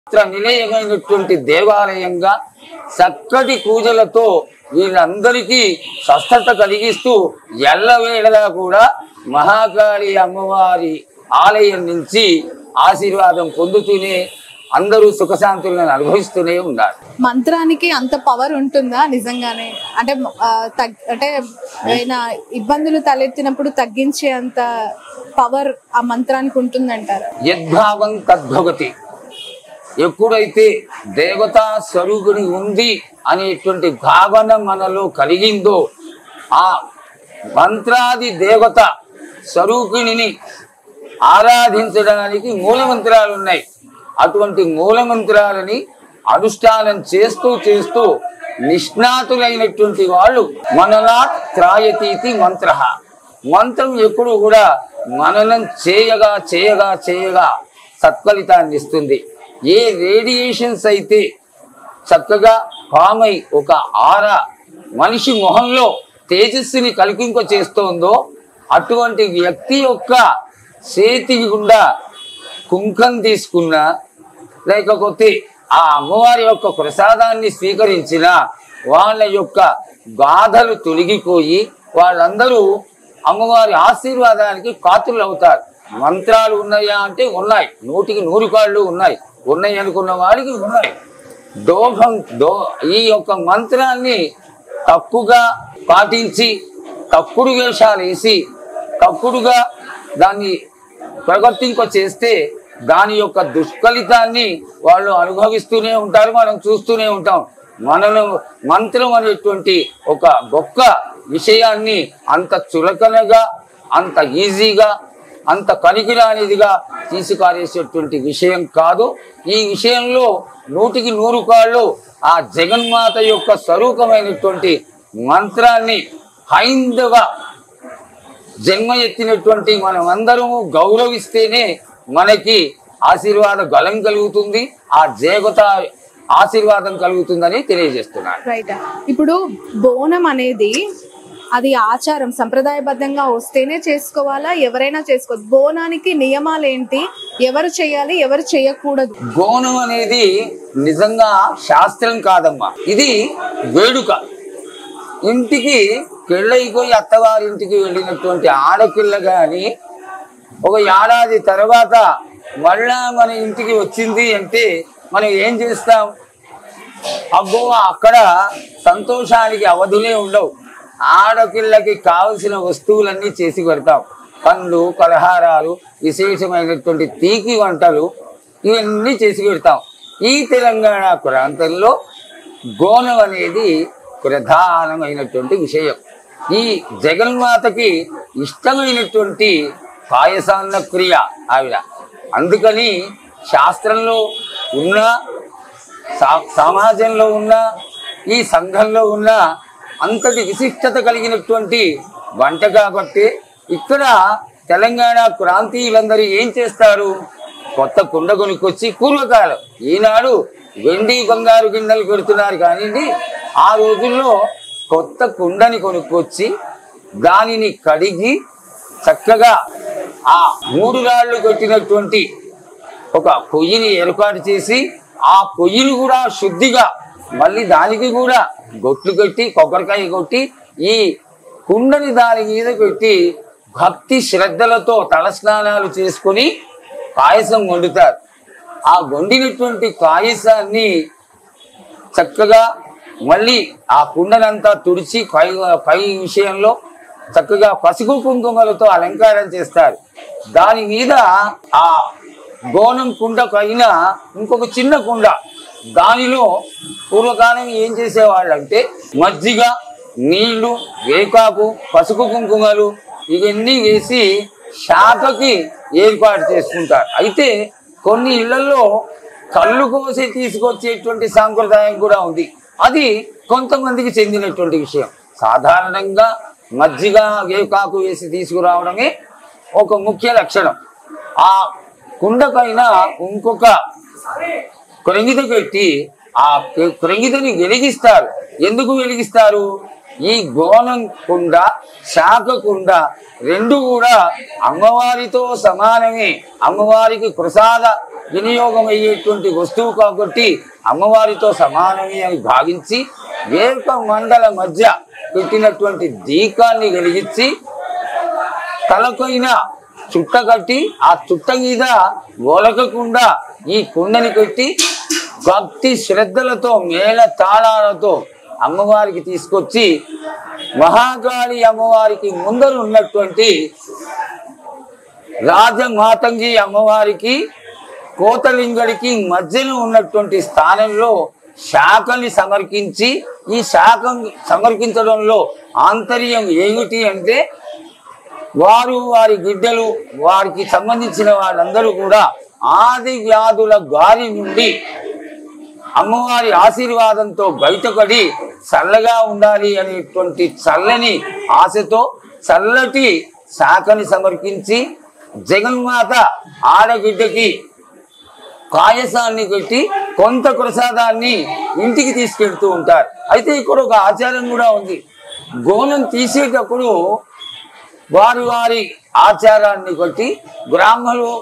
శాస్త్ర నిలయమైనటువంటి దేవాలయంగా చక్కటి పూజలతో వీళ్ళందరికీ స్వస్థత కలిగిస్తూ ఎల్లవేళలా కూడా మహాకాళి అమ్మవారి ఆలయం నుంచి ఆశీర్వాదం పొందుతూనే అందరూ సుఖశాంతులను అనుభవిస్తూనే ఉన్నారు మంత్రానికి అంత పవర్ ఉంటుందా నిజంగానే అంటే ఆ, తగ్- అంటే ఏమైనా ఇబ్బందులు తలెత్తినప్పుడు తగ్గించే అంత పవర్ ఆ మంత్రానికి ఉంటుందంటారా యద్భావం తద్భవతి ఎప్పుడైతే దేవతా స్వరూపుని ఉంది అనేటువంటి భావన మనలో కలిగిందో ఆ మంత్రాది దేవత స్వరూపిణిని ఆరాధించడానికి మూలమంత్రాలు ఉన్నాయి అటువంటి మూలమంత్రాలని అనుష్ఠానం చేస్తూ చేస్తూ నిష్ణాతులైనటువంటి వాళ్ళు మననా త్రాయతీతి మంత్ర మంత్రం ఎప్పుడు కూడా మననం చేయగా చేయగా చేయగా సత్ఫలితాన్ని ఇస్తుంది ఏ రేడియేషన్స్ అయితే చక్కగా పామై ఒక ఆర మనిషి మొహంలో తేజస్సుని కలికింప చేస్తోందో అటువంటి వ్యక్తి యొక్క చేతి గుండా కుంకం తీసుకున్నా లేకపోతే ఆ అమ్మవారి యొక్క ప్రసాదాన్ని స్వీకరించిన వాళ్ళ యొక్క బాధలు తొలగిపోయి వాళ్ళందరూ అమ్మవారి ఆశీర్వాదానికి కాతులు అవుతారు మంత్రాలు ఉన్నాయా అంటే ఉన్నాయి నూటికి నూరు కాళ్ళు ఉన్నాయి ఉన్నాయి అనుకున్న వాడికి ఉన్నాయి దోహం దో ఈ యొక్క మంత్రాన్ని తప్పుగా పాటించి తప్పుడు వేషాలు వేసి తప్పుడుగా దాన్ని ప్రవర్తింప చేస్తే దాని యొక్క దుష్ఫలితాన్ని వాళ్ళు అనుభవిస్తూనే ఉంటారు మనం చూస్తూనే ఉంటాం మనను మంత్రం అనేటువంటి ఒక గొప్ప విషయాన్ని అంత చులకనగా అంత ఈజీగా అంత కనికిరానిదిగా తీసుకారేసేటువంటి విషయం కాదు ఈ విషయంలో నూటికి నూరు కాళ్ళు ఆ జగన్మాత యొక్క స్వరూపమైనటువంటి మంత్రాన్ని హైందవ జన్మ ఎత్తినటువంటి మనం అందరము గౌరవిస్తేనే మనకి ఆశీర్వాద గలం కలుగుతుంది ఆ దేవత ఆశీర్వాదం కలుగుతుందని తెలియజేస్తున్నాను రైట్ ఇప్పుడు బోనం అనేది అది ఆచారం సంప్రదాయబద్ధంగా వస్తేనే చేసుకోవాలా ఎవరైనా చేసుకోవచ్చు బోనానికి నియమాలు ఏంటి ఎవరు చేయాలి ఎవరు చేయకూడదు గోనం అనేది నిజంగా శాస్త్రం కాదమ్మా ఇది వేడుక ఇంటికి పెళ్ళైపోయి అత్తవారింటికి వెళ్ళినటువంటి ఆడపిల్ల గాని ఒక ఏడాది తర్వాత మళ్ళా మన ఇంటికి వచ్చింది అంటే మనం ఏం చేస్తాం అబ్బో అక్కడ సంతోషానికి అవధులే ఉండవు ఆడపిల్లకి కావలసిన వస్తువులన్నీ చేసి పెడతాం పండ్లు పలహారాలు విశేషమైనటువంటి తీపి వంటలు ఇవన్నీ చేసి పెడతాం ఈ తెలంగాణ ప్రాంతంలో గోనం అనేది ప్రధానమైనటువంటి విషయం ఈ జగన్మాతకి ఇష్టమైనటువంటి పాయసాన్న క్రియ ఆవిడ అందుకని శాస్త్రంలో ఉన్న సా- సమాజంలో ఉన్న ఈ సంఘంలో ఉన్న అంతటి విశిష్టత కలిగినటువంటి వంట కాబట్టి ఇక్కడ తెలంగాణ ప్రాంతీయులందరూ ఏం చేస్తారు కొత్త కుండ కొనుక్కొచ్చి పూర్వకాలం ఈనాడు వెండి బంగారు గిన్నెలు పెడుతున్నారు కానివ్వండి ఆ రోజుల్లో కొత్త కుండని కొనుక్కొచ్చి దానిని కడిగి చక్కగా ఆ మూడు రాళ్ళు కొట్టినటువంటి ఒక పొయ్యిని ఏర్పాటు చేసి ఆ పొయ్యిని కూడా శుద్ధిగా మళ్ళీ దానికి కూడా గొట్లు కొట్టి కొబ్బరికాయ కొట్టి ఈ కుండని దాని మీద పెట్టి భక్తి శ్రద్ధలతో తలస్నానాలు చేసుకొని పాయసం వండుతారు ఆ వండినటువంటి పాయసాన్ని చక్కగా మళ్ళీ ఆ కుండనంతా తుడిచి పై పై విషయంలో చక్కగా పసుపు కుంకుమలతో అలంకారం చేస్తారు దాని మీద ఆ గోనం కుండ పైన ఇంకొక చిన్న కుండ దానిలో పూర్వకాలం ఏం చేసేవాళ్ళంటే మజ్జిగ నీళ్లు వేకాకు పసుపు కుంకుమలు ఇవన్నీ వేసి శాఖకి ఏర్పాటు చేసుకుంటారు అయితే కొన్ని ఇళ్లలో కళ్ళు కోసి తీసుకొచ్చేటువంటి సాంప్రదాయం కూడా ఉంది అది కొంతమందికి చెందినటువంటి విషయం సాధారణంగా మజ్జిగ వేకాకు వేసి తీసుకురావడమే ఒక ముఖ్య లక్షణం ఆ కుండ పైన ఇంకొక క్రొంగిత పెట్టి ఆ క్రొంగితని వెలిగిస్తారు ఎందుకు వెలిగిస్తారు ఈ గోనం కుండ శాఖ కుండ రెండు కూడా అమ్మవారితో సమానమే అమ్మవారికి ప్రసాద వినియోగం అయ్యేటువంటి వస్తువు కాబట్టి అమ్మవారితో సమానమే అని భావించి వేరుక మండల మధ్య పెట్టినటువంటి దీకాన్ని వెలిగించి తలకైన చుట్ట కట్టి ఆ చుట్ట మీద ఒలకకుండా ఈ కుండని పెట్టి భక్తి శ్రద్ధలతో మేళ తాళాలతో అమ్మవారికి తీసుకొచ్చి మహాకాళి అమ్మవారికి ముందర ఉన్నటువంటి రాజమాతంగి అమ్మవారికి కోతలింగడికి మధ్యన ఉన్నటువంటి స్థానంలో శాఖని సమర్పించి ఈ శాఖం సమర్పించడంలో ఆంతర్యం ఏమిటి అంటే వారు వారి బిడ్డలు వారికి సంబంధించిన వాళ్ళందరూ కూడా ఆది వ్యాధుల గారి నుండి అమ్మవారి ఆశీర్వాదంతో బయటపడి చల్లగా ఉండాలి అనేటువంటి చల్లని ఆశతో చల్లటి శాఖని సమర్పించి జగన్మాత ఆడబిడ్డకి కాయసాన్ని పెట్టి కొంత ప్రసాదాన్ని ఇంటికి తీసుకెళ్తూ ఉంటారు అయితే ఇక్కడ ఒక ఆచారం కూడా ఉంది గోనం తీసేటప్పుడు వారి వారి ఆచారాన్ని బట్టి బ్రాహ్మణులు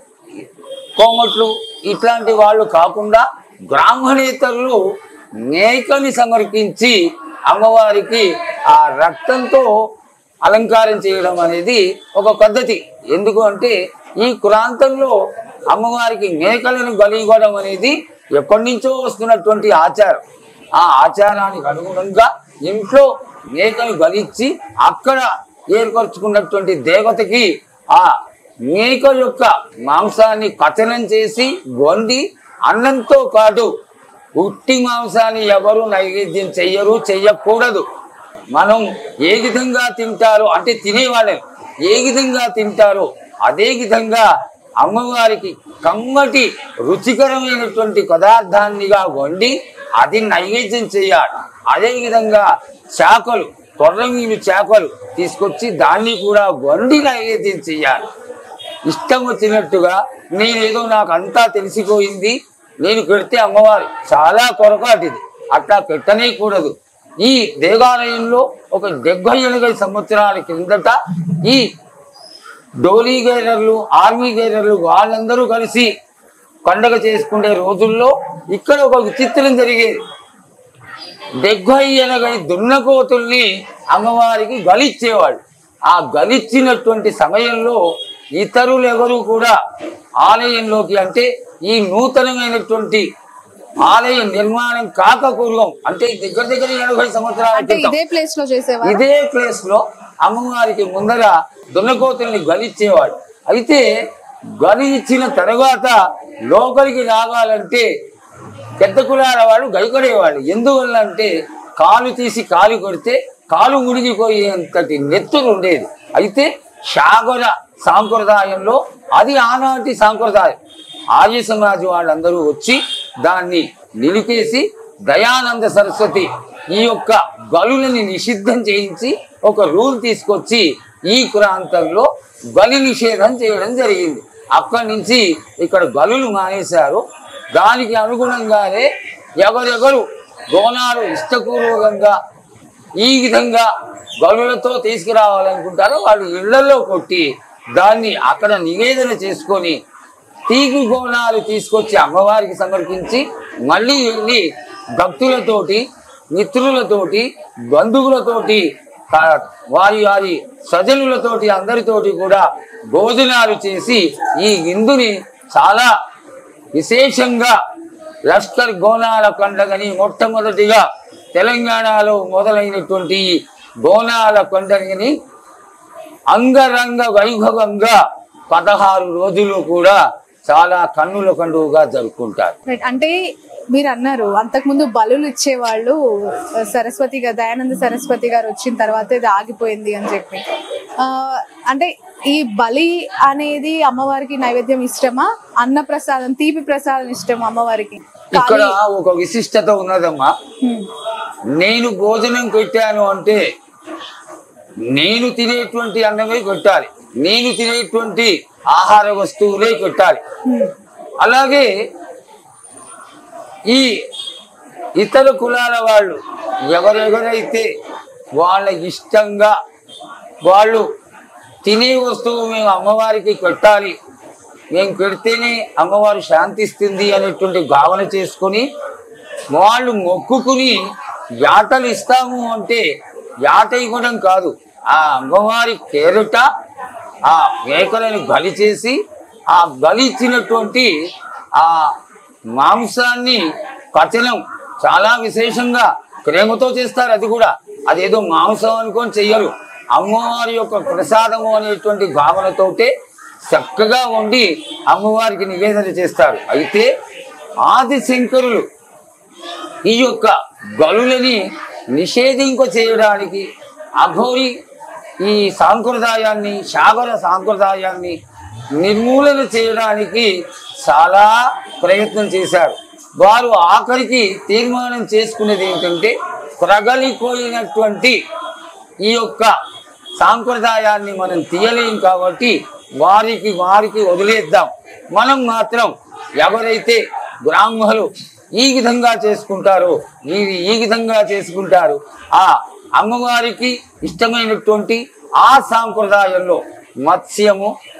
కోమట్లు ఇట్లాంటి వాళ్ళు కాకుండా బ్రాహ్మణేతరులు మేకని సమర్పించి అమ్మవారికి ఆ రక్తంతో అలంకారం చేయడం అనేది ఒక పద్ధతి ఎందుకు అంటే ఈ ప్రాంతంలో అమ్మవారికి మేకలను బలిగొడం అనేది ఎప్పటి నుంచో వస్తున్నటువంటి ఆచారం ఆ ఆచారానికి అనుగుణంగా ఇంట్లో మేకను బలిచ్చి అక్కడ ఏర్పరచుకున్నటువంటి దేవతకి ఆ మేక యొక్క మాంసాన్ని కథనం చేసి వండి అన్నంతో పాటు ఉట్టి మాంసాన్ని ఎవరు నైవేద్యం చెయ్యరు చెయ్యకూడదు మనం ఏ విధంగా తింటారో అంటే తినేవాళ్ళం ఏ విధంగా తింటారో అదే విధంగా అమ్మవారికి కమ్మటి రుచికరమైనటువంటి పదార్థాన్నిగా వండి అది నైవేద్యం చేయాలి అదే విధంగా చాకలు కొర్రమీను చేపలు తీసుకొచ్చి దాన్ని కూడా వండి నైవేద్యం చేయాలి ఇష్టం వచ్చినట్టుగా నేనేదో నాకు అంతా తెలిసిపోయింది నేను పెడితే అమ్మవారు చాలా పొరపాటిది అట్లా పెట్టనే కూడదు ఈ దేవాలయంలో ఒక డెబ్బై ఎనభై సంవత్సరాల క్రిందట ఈ డోలీ గైరర్లు ఆర్మీ గైరర్లు వాళ్ళందరూ కలిసి పండగ చేసుకునే రోజుల్లో ఇక్కడ ఒక విచిత్రం జరిగేది డెబ్బై ఎనభై దున్నకోతుల్ని అమ్మవారికి గలిచ్చేవాళ్ళు ఆ గలిచ్చినటువంటి సమయంలో ఇతరులు ఎవరు కూడా ఆలయంలోకి అంటే ఈ నూతనమైనటువంటి ఆలయ నిర్మాణం కాక పూర్వం అంటే దగ్గర దగ్గర ఎనభై సంవత్సరాల అంటే క్రితం ఇదే ప్లేస్ లో చేసేవారు ఇదే ప్లేస్ లో అమ్మవారికి ముందర దున్నకోతుల్ని గలిచ్చేవాడు అయితే గలి ఇచ్చిన తర్వాత లోపలికి రావాలంటే పెద్ద కులాల వాళ్ళు గైకొడేవాళ్ళు ఎందువల్ల అంటే కాలు తీసి కాలు కొడితే కాలు మునిగిపోయేంతటి నెత్తులు ఉండేది అయితే సాగర సాంప్రదాయంలో అది ఆనాటి సాంప్రదాయం ఆర్య సమాజ్ వాళ్ళందరూ వచ్చి దాన్ని నిలిపేసి దయానంద సరస్వతి ఈ యొక్క గలులని నిషిద్ధం చేయించి ఒక రూల్ తీసుకొచ్చి ఈ ప్రాంతంలో బలి నిషేధం చేయడం జరిగింది అక్కడి నుంచి ఇక్కడ గలులు మానేశారు దానికి అనుగుణంగానే ఎవరెవరు గోనాలు ఇష్టపూర్వకంగా ఈ విధంగా గలులతో తీసుకురావాలనుకుంటారో వాళ్ళు ఇళ్లలో కొట్టి దాన్ని అక్కడ నివేదన చేసుకొని తీగు గోణాలు తీసుకొచ్చి అమ్మవారికి సమర్పించి మళ్ళీ వెళ్ళి భక్తులతోటి మిత్రులతోటి బంధువులతోటి తా- వారి వారి సజనులతోటి అందరితోటి కూడా భోజనాలు చేసి ఈ విందుని చాలా విశేషంగా లష్కర్ గోనాల పండగని మొట్టమొదటిగా తెలంగాణలో మొదలైనటువంటి ఈ బోనాల పండుగని అంగరంగ వైభవంగా పదహారు రోజులు కూడా చాలా కన్నుల పండుగగా జరుపుకుంటారు Right. అంటే మీరు అన్నారు అంతకుముందు బలులు ఇచ్చేవాళ్ళు సరస్వతి గారు దయానంద సరస్వతి గారు వచ్చిన తర్వాత ఇది ఆగిపోయింది అని చెప్పి ఆ, అంటే ఈ బలి అనేది అమ్మవారికి నైవేద్యం ఇష్టమా అన్న ప్రసాదం తీపి ప్రసాదం ఇష్టమా అమ్మవారికి ఇక్కడ ఒక విశిష్టత ఉన్నదమ్మా హ్మ్. నేను భోజనం పెట్టాను అంటే నేను తినేటువంటి అన్నమే పెట్టాలి నేను తినేటువంటి ఆహార వస్తువులే పెట్టాలి హ్మ్. అలాగే ఈ ఇతర కులాల వాళ్ళు ఎవరెవరైతే వాళ్ళ ఇష్టంగా వాళ్ళు తినే వస్తువు మేము అమ్మవారికి పెట్టాలి మేము పెడితేనే అమ్మవారు శాంతిస్తుంది అనేటువంటి భావన చేసుకొని వాళ్ళు మొక్కుకుని యాటలు ఇస్తాము అంటే యాట ఇవ్వడం కాదు ఆ అమ్మవారి పేరుట ఆ మేకలను బలి చేసి ఆ బలి ఇచ్చినటువంటి ఆ మాంసాన్ని పచనం చాలా విశేషంగా ప్రేమతో చేస్తారు అది కూడా అదేదో మాంసం అనుకొని చెయ్యరు అమ్మవారి యొక్క ప్రసాదము అనేటువంటి భావనతోటే చక్కగా వండి అమ్మవారికి నివేదన చేస్తారు అయితే ఆది శంకరులు ఈ యొక్క గలులని నిషేధింప చేయడానికి అఘోరి ఈ సాంప్రదాయాన్ని శాగర సాంప్రదాయాన్ని నిర్మూలన చేయడానికి చాలా ప్రయత్నం చేశారు వారు ఆఖరికి తీర్మానం చేసుకునేది ఏంటంటే ప్రగలిపోయినటువంటి ఈ యొక్క సాంప్రదాయాన్ని మనం తీయలేం కాబట్టి వారికి వారికి వదిలేద్దాం మనం మాత్రం ఎవరైతే బ్రాహ్మణులు ఈ విధంగా చేసుకుంటారో వీరు ఈ విధంగా చేసుకుంటారు ఆ అమ్మవారికి ఇష్టమైనటువంటి ఆ సాంప్రదాయంలో మత్స్యము